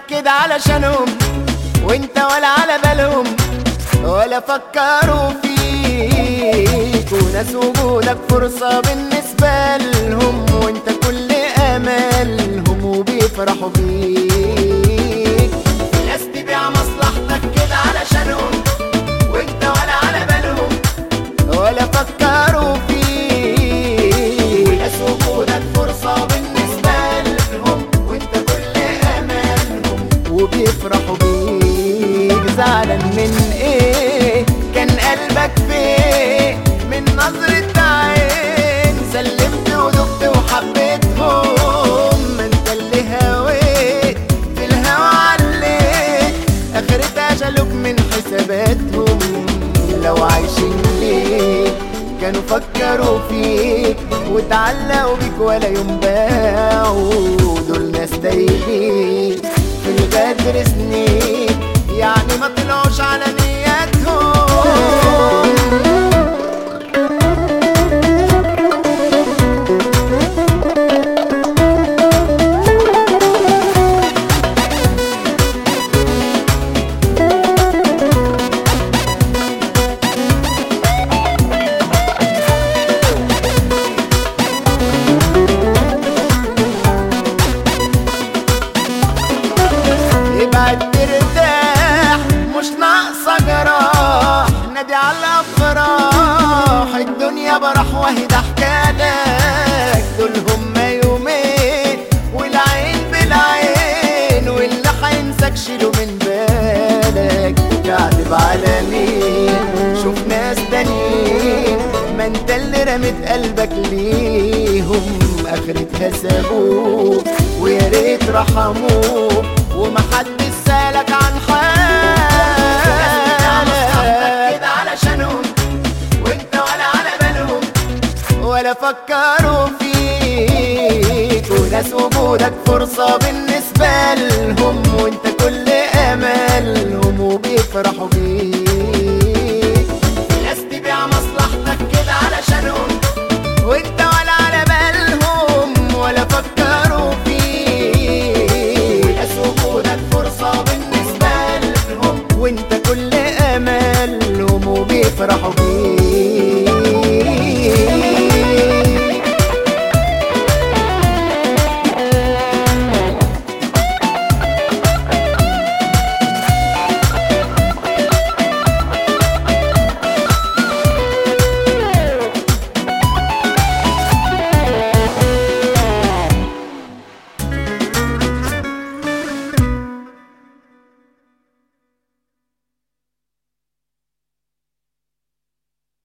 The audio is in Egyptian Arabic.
كده علشانهم وانت ولا على بالهم ولا فكروا فيك وناس وجودك فرصة بالنسبة لهم وانت كل امالهم وبيفرحوا بيك ناس تبيع مصلحتك كده علشانهم وانت ولا على بالهم ولا فكروا فيك وناس وجودك فرصة بالنسبة لهم وانت كل امالهم وبيفرحوا بيك زعلان من ايه كان قلبك فين من نظرة عين سلمت ودقت وحبيتهم ما انت اللي هويت في الهوا عليت اخرت اجلك من حساباتهم لو عايشين ليك كانوا فكروا فيك وتعلقوا بيك ولا يوم باعوا دول ناس تايهين في الغدر سنين يعني ما طلعوش على نياتهم ابعد ترتاح مش ناقصة جراح نادي على الافراح الدنيا براح وهي ضحكالك دول هما يومين والعين بالعين واللي هينساك شيله من بالك تعتب على مين شوف ناس تانيين ما انت اللي رميت قلبك ليهم اخرتها سابوك ويا ريت رحموك